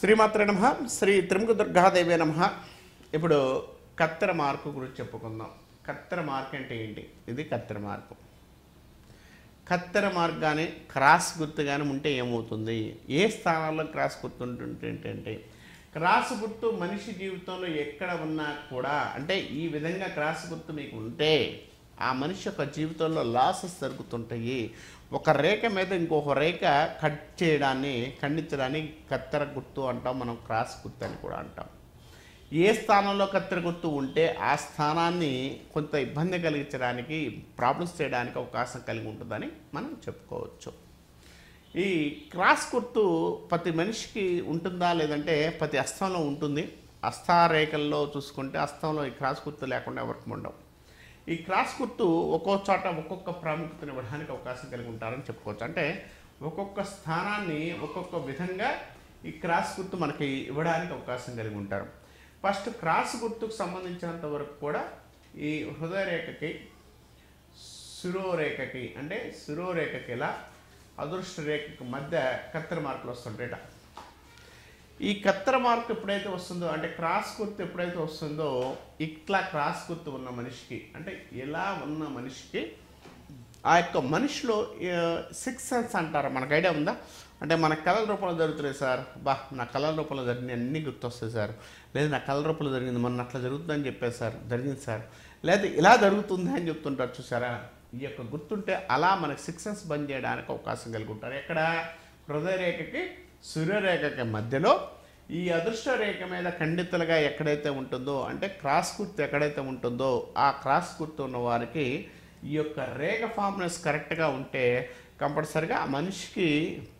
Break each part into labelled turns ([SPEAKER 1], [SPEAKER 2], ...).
[SPEAKER 1] శ్రీమాత్ర నమ శ్రీ త్రిముఖ దుర్గాదేవి నమ ఇప్పుడు కత్తెర మార్కు గురించి చెప్పుకుందాం కత్తెర మార్క్ అంటే ఏంటి ఇది కత్తెర మార్కు కత్తెర మార్క్ కానీ క్రాస్ గుర్తు కానీ ఉంటే ఏమవుతుంది ఏ స్థానాల్లో క్రాస్ గుర్తు ఉంటుంటే ఏంటంటే క్రాస్ గుర్తు మనిషి జీవితంలో ఎక్కడ ఉన్నా కూడా అంటే ఈ విధంగా క్రాస్ గుర్తు మీకు ఉంటే ఆ మనిషి యొక్క జీవితంలో లాసెస్ జరుగుతుంటాయి ఒక రేఖ మీద ఇంకొక రేఖ కట్ చేయడాన్ని ఖండించడాన్ని కత్తెర గుర్తు అంటాం మనం క్రాస్ గుర్తు అని కూడా అంటాం ఏ స్థానంలో కత్తెర గుర్తు ఉంటే ఆ స్థానాన్ని కొంత ఇబ్బంది కలిగించడానికి ప్రాబ్లమ్స్ చేయడానికి అవకాశం కలిగి ఉంటుందని మనం చెప్పుకోవచ్చు ఈ క్రాస్ గుర్తు ప్రతి మనిషికి ఉంటుందా లేదంటే ప్రతి అస్తంలో ఉంటుంది అస్తారేఖల్లో చూసుకుంటే అస్తంలో ఈ క్రాస్ గుర్తు లేకుండా ఎవరికి ఉండవు ఈ క్రాస్ గుర్తు ఒక్కో చోట ఒక్కొక్క ప్రాముఖ్యతను ఇవ్వడానికి అవకాశం కలిగి ఉంటారని చెప్పుకోవచ్చు అంటే ఒక్కొక్క స్థానాన్ని ఒక్కొక్క విధంగా ఈ క్రాస్ గుర్తు మనకి ఇవ్వడానికి అవకాశం కలిగి ఉంటారు ఫస్ట్ క్రాస్ గుర్తుకు సంబంధించినంత వరకు కూడా ఈ హృదయ రేఖకి శిరోరేఖకి అంటే శిరోరేఖకి ఇలా అదృష్ట రేఖకి మధ్య కత్తెర మార్కులు వస్తుంటాయట ఈ కత్తెర మార్క్ ఎప్పుడైతే వస్తుందో అంటే క్రాస్ గుర్తు ఎప్పుడైతే వస్తుందో ఇట్లా క్రాస్ గుర్తు ఉన్న మనిషికి అంటే ఇలా ఉన్న మనిషికి ఆ యొక్క మనిషిలో సిక్స్ సెన్స్ అంటారు మనకు ఐడియా ఉందా అంటే మన కళల రూపంలో జరుగుతున్నాయి సార్ బా నా కళల రూపంలో జరిగిన అన్నీ గుర్తొస్తాయి సార్ లేదు నా కళల రూపంలో జరిగింది మొన్న అట్లా జరుగుతుందని చెప్పారు సార్ జరిగింది సార్ లేదా ఇలా జరుగుతుంది అని చెప్తుంటారు చూసారా ఈ యొక్క గుర్తుంటే అలా మనకి సిక్స్ సెన్స్ బంద్ చేయడానికి అవకాశం కలిగి ఉంటారు ఎక్కడ హృదయ రేఖకి సూర్యరేఖకి మధ్యలో ఈ అదృష్ట రేఖ మీద ఖండితులుగా ఎక్కడైతే ఉంటుందో అంటే క్రాస్ గుర్తు ఎక్కడైతే ఉంటుందో ఆ క్రాస్ గుర్తు ఉన్న వారికి ఈ యొక్క రేఖ ఫార్మ్నెస్ కరెక్ట్గా ఉంటే కంపల్సరిగా ఆ మనిషికి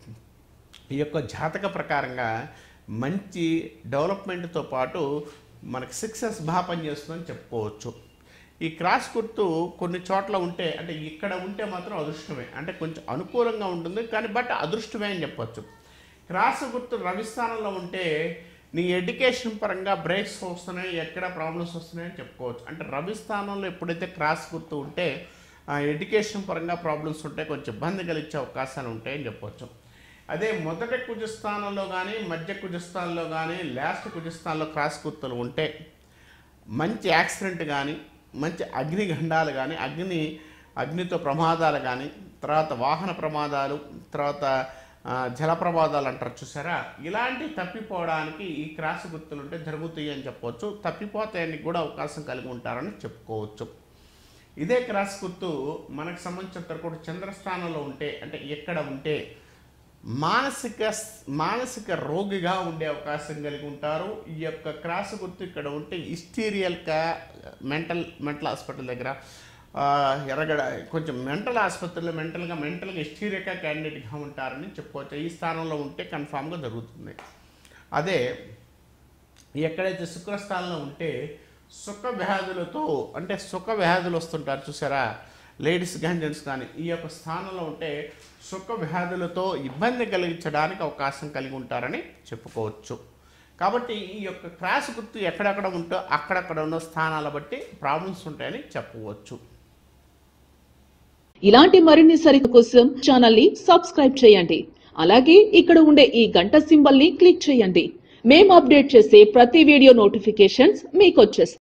[SPEAKER 1] ఈ యొక్క జాతక ప్రకారంగా మంచి డెవలప్మెంట్తో పాటు మనకి సక్సెస్ బాగా పనిచేస్తుందని చెప్పుకోవచ్చు ఈ క్రాస్ గుర్తు కొన్ని చోట్ల ఉంటే అంటే ఇక్కడ ఉంటే మాత్రం అదృష్టమే అంటే కొంచెం అనుకూలంగా ఉంటుంది కానీ బట్ అదృష్టమే అని చెప్పొచ్చు క్రాస్ గుర్తు రవిస్థానంలో ఉంటే నీ ఎడ్యుకేషన్ పరంగా బ్రేక్స్ వస్తున్నాయి ఎక్కడ ప్రాబ్లమ్స్ వస్తున్నాయని చెప్పుకోవచ్చు అంటే రవి స్థానంలో ఎప్పుడైతే క్రాస్ గుర్తు ఉంటే ఆ ఎడ్యుకేషన్ పరంగా ప్రాబ్లమ్స్ ఉంటే కొంచెం ఇబ్బంది కలిగించే అవకాశాలు ఉంటాయని చెప్పొచ్చు అదే మొదటి కుజస్థానంలో కానీ మధ్య కుజస్థానంలో కానీ లాస్ట్ కుజస్థానంలో క్రాస్ గుర్తులు ఉంటే మంచి యాక్సిడెంట్ కానీ మంచి అగ్నిగండాలు కానీ అగ్ని అగ్నితో ప్రమాదాలు కానీ తర్వాత వాహన ప్రమాదాలు తర్వాత ఆ, జల ప్రమాదాలు అంటారు చూసారా ఇలాంటి తప్పిపోవడానికి ఈ క్రాస్ గుర్తులు ఉంటే జరుగుతాయి అని చెప్పవచ్చు తప్పిపోతాయని కూడా అవకాశం కలిగి ఉంటారని చెప్పుకోవచ్చు ఇదే క్రాస్ గుర్తు మనకు సంబంధించినంత కూడా చంద్రస్థానంలో ఉంటే అంటే ఎక్కడ ఉంటే మానసిక మానసిక రోగిగా ఉండే అవకాశం కలిగి ఉంటారు ఈ యొక్క క్రాస్ గుర్తు ఇక్కడ ఉంటే హిస్టీరియల్గా మెంటల్ మెంటల్ హాస్పిటల్ దగ్గర ఆ, ఎర్రగడ కొంచెం మెంటల్ ఆసుపత్రిలో మెంటల్గా మెంటల్గా హిస్టీరియల్గా క్యాండిడేట్గా ఉంటారని చెప్పుకోవచ్చు ఈ స్థానంలో ఉంటే కన్ఫామ్గా జరుగుతుంది అదే ఎక్కడైతే శుక్రస్థానంలో ఉంటే సుఖ వ్యాధులతో అంటే సుఖ వ్యాధులు వస్తుంటారు చూసారా లేడీస్ కానీ జెంట్స్ కానీ ఈ యొక్క స్థానంలో ఉంటే సుఖ వ్యాధులతో ఇబ్బంది కలిగించడానికి అవకాశం కలిగి ఉంటారని చెప్పుకోవచ్చు కాబట్టి ఈ యొక్క క్రాస్ గుర్తు ఎక్కడెక్కడ ఉంటో అక్కడక్కడ ఉన్న స్థానాల బట్టి ప్రాబ్లమ్స్ ఉంటాయని చెప్పవచ్చు
[SPEAKER 2] ఇలాంటి మరిన్ని సరిత కోసం ఛానల్ ని సబ్స్క్రైబ్ చేయండి అలాగే ఇక్కడ ఉండే ఈ గంట సింబల్ ని క్లిక్ చేయండి మేము అప్డేట్ చేసే ప్రతి వీడియో నోటిఫికేషన్స్ మీకు వచ్చేస్తాయి